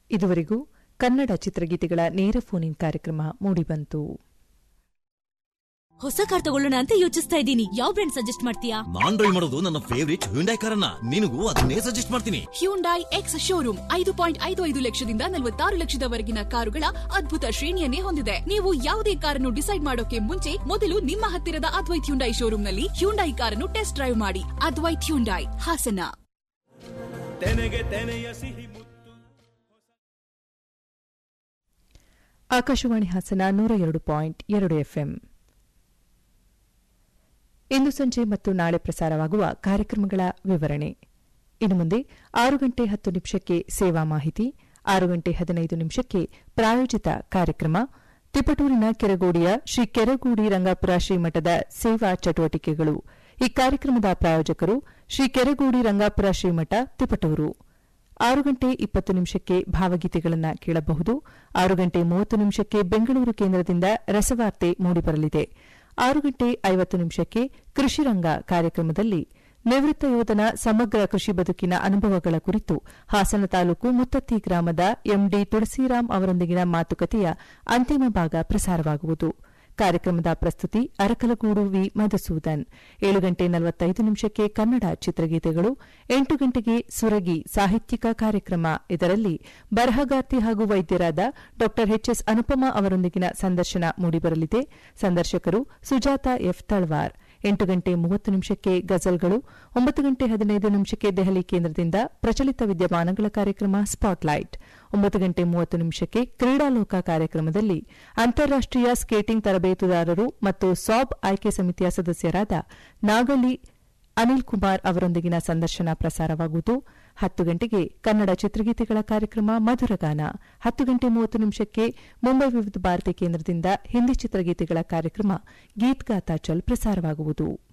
ಇದುವರೆಗೂ ಕನ್ನಡ ಚಿತ್ರಗೀತೆಗಳ ನೇರ ಫೋನ್ ಕಾರ್ಯಕ್ರಮ ಮೂಡಿಬಂತು ಹೊಸ ಕಾರ್ ತಗೊಳ್ಳೋಣ ಅಂತ ಯೋಚಿಸ್ತಾ ಇದ್ದೀನಿ ಯಾವ ಬ್ರ್ಯಾಂಡ್ ಸಜೆಸ್ಟ್ ಮಾಡ್ತೀಯಾ ನಾನ್ ಡ್ರೈವ್ ಮಾಡೋದು ನನ್ನ ಫೇವರಿಟ್ ಹ್ಯುಂಡೈ ಕಾರನ್ನ ನಿನಗೂ ಅದನ್ನೇ ಸಜೆಸ್ಟ್ ಮಾಡ್ತೀನಿ ಹ್ಯುಂಡೈ ಎಕ್ಸ್ ಶೋರೂಮ್ ಐದು ಪಾಯಿಂಟ್ ಐದು ಐದು ಲಕ್ಷದಿಂದ ನಲವತ್ತಾರು ಲಕ್ಷದವರೆಗಿನ ಕಾರುಗಳ ಅದ್ಭುತ ಶ್ರೇಣಿಯನ್ನೇ ಹೊಂದಿದೆ ನೀವು ಯಾವುದೇ ಕಾರನ್ನು ಡಿಸೈಡ್ ಮಾಡೋಕೆ ಮುಂಚೆ ಮೊದಲು ನಿಮ್ಮ ಹತ್ತಿರದ ಅದ್ವೈತ್ ಹ್ಯುಂಡೈ ಶೋರೂಮ್ನಲ್ಲಿ ಹ್ಯುಂಡೈ ಕಾರನ್ನು ಟೆಸ್ಟ್ ಡ್ರೈವ್ ಮಾಡಿ ಅದ್ವೈತ್ ಹ್ಯುಂಡೈ ಹಾಸನ ತೆನೆಗೆ ತೆನೆಯ ಸಿಹಿ ಮುತ್ತು ಆಕಾಶವಾಣಿ ಹಾಸನ ನೂರ ಎರಡು ಪಾಯಿಂಟ್ ಎರಡು ಎಫ್ಎಂ ಇಂದು ಸಂಜೆ ಮತ್ತು ನಾಳೆ ಪ್ರಸಾರವಾಗುವ ಕಾರ್ಯಕ್ರಮಗಳ ವಿವರಣೆ ಇನ್ನು ಮುಂದೆ ಆರು ಗಂಟೆ ಹತ್ತು ನಿಮಿಷಕ್ಕೆ ಸೇವಾ ಮಾಹಿತಿ ಆರು ಗಂಟೆ ಹದಿನೈದು ನಿಮಿಷಕ್ಕೆ ಪ್ರಾಯೋಜಿತ ಕಾರ್ಯಕ್ರಮ ತಿಪಟೂರಿನ ಕೆರಗೋಡಿಯ ಶ್ರೀ ಕೆರಗೋಡಿ ರಂಗಾಪುರ ಶ್ರೀಮಠದ ಸೇವಾ ಚಟುವಟಿಕೆಗಳು ಈ ಕಾರ್ಯಕ್ರಮದ ಪ್ರಾಯೋಜಕರು ಶ್ರೀ ಕೆರಗೋಡಿ ರಂಗಾಪುರ ಶ್ರೀಮಠ ತಿಪಟೂರು ಆರು ಗಂಟೆ ಇಪ್ಪತ್ತು ನಿಮಿಷಕ್ಕೆ ಭಾವಗೀತೆಗಳನ್ನು ಕೇಳಬಹುದು ಆರು ಗಂಟೆ ಮೂವತ್ತು ನಿಮಿಷಕ್ಕೆ ಬೆಂಗಳೂರು ಕೇಂದ್ರದಿಂದ ರಸವಾರ್ತೆ ಮೂಡಿಬರಲಿದೆ ಆರು ಗಂಟೆ ಐವತ್ತು ನಿಮಿಷಕ್ಕೆ ಕೃಷಿ ರಂಗ ಕಾರ್ಯಕ್ರಮದಲ್ಲಿ ನಿವೃತ್ತ ಯೋಧನ ಸಮಗ್ರ ಕೃಷಿ ಬದುಕಿನ ಅನುಭವಗಳ ಕುರಿತು ಹಾಸನ ತಾಲೂಕು ಮುತ್ತತ್ತಿ ಗ್ರಾಮದ ಎಂಡಿ ತುಳಸಿರಾಮ್ ಅವರೊಂದಿಗಿನ ಮಾತುಕತೆಯ ಅಂತಿಮ ಭಾಗ ಪ್ರಸಾರವಾಗುವುದು ಕಾರ್ಯಕ್ರಮದ ಪ್ರಸ್ತುತಿ ಅರಕಲಗೂಡು ವಿ ಮಧುಸೂದನ್ ಏಳು ಗಂಟೆ ನಲವತ್ತೈದು ನಿಮಿಷಕ್ಕೆ ಕನ್ನಡ ಚಿತ್ರಗೀತೆಗಳು ಎಂಟು ಗಂಟೆಗೆ ಸುರಗಿ ಸಾಹಿತ್ಯಿಕ ಕಾರ್ಯಕ್ರಮ ಇದರಲ್ಲಿ ಬರಹಗಾರ್ತಿ ಹಾಗೂ ವೈದ್ಯರಾದ ಡಾ ಎಚ್ಎಸ್ ಅನುಪಮಾ ಅವರೊಂದಿಗಿನ ಸಂದರ್ಶನ ಮೂಡಿಬರಲಿದೆ ಸಂದರ್ಶಕರು ಸುಜಾತ ಎಫ್ ತಳ್ವಾರ್ ಎಂಟು ಗಂಟೆ ಮೂವತ್ತು ನಿಮಿಷಕ್ಕೆ ಗಜಲ್ಗಳು ಒಂಬತ್ತು ಗಂಟೆ ಹದಿನೈದು ನಿಮಿಷಕ್ಕೆ ದೆಹಲಿ ಕೇಂದ್ರದಿಂದ ಪ್ರಚಲಿತ ವಿದ್ಯಮಾನಗಳ ಕಾರ್ಯಕ್ರಮ ಸ್ಪಾಟ್ಲೈಟ್ ಒಂಬತ್ತು ಗಂಟೆ ಮೂವತ್ತು ನಿಮಿಷಕ್ಕೆ ಕ್ರೀಡಾಲೋಕ ಕಾರ್ಯಕ್ರಮದಲ್ಲಿ ಅಂತಾರಾಷ್ಟೀಯ ಸ್ಕೇಟಿಂಗ್ ತರಬೇತುದಾರರು ಮತ್ತು ಸಾಬ್ ಆಯ್ಕೆ ಸಮಿತಿಯ ಸದಸ್ಯರಾದ ನಾಗಲಿ ಅನಿಲ್ ಕುಮಾರ್ ಅವರೊಂದಿಗಿನ ಸಂದರ್ಶನ ಪ್ರಸಾರವಾಗುವುದು ಹತ್ತು ಗಂಟೆಗೆ ಕನ್ನಡ ಚಿತ್ರಗೀತೆಗಳ ಕಾರ್ಯಕ್ರಮ ಮಧುರಗಾನ ಹತ್ತು ಗಂಟೆ ಮೂವತ್ತು ನಿಮಿಷಕ್ಕೆ ಮುಂಬೈ ವಿವಿಧ ಭಾರತಿ ಕೇಂದ್ರದಿಂದ ಹಿಂದಿ ಚಿತ್ರಗೀತೆಗಳ ಕಾರ್ಯಕ್ರಮ ಗೀತ್ ಗಾತಾ ಚಲ್ ಪ್ರಸಾರವಾಗುವುದು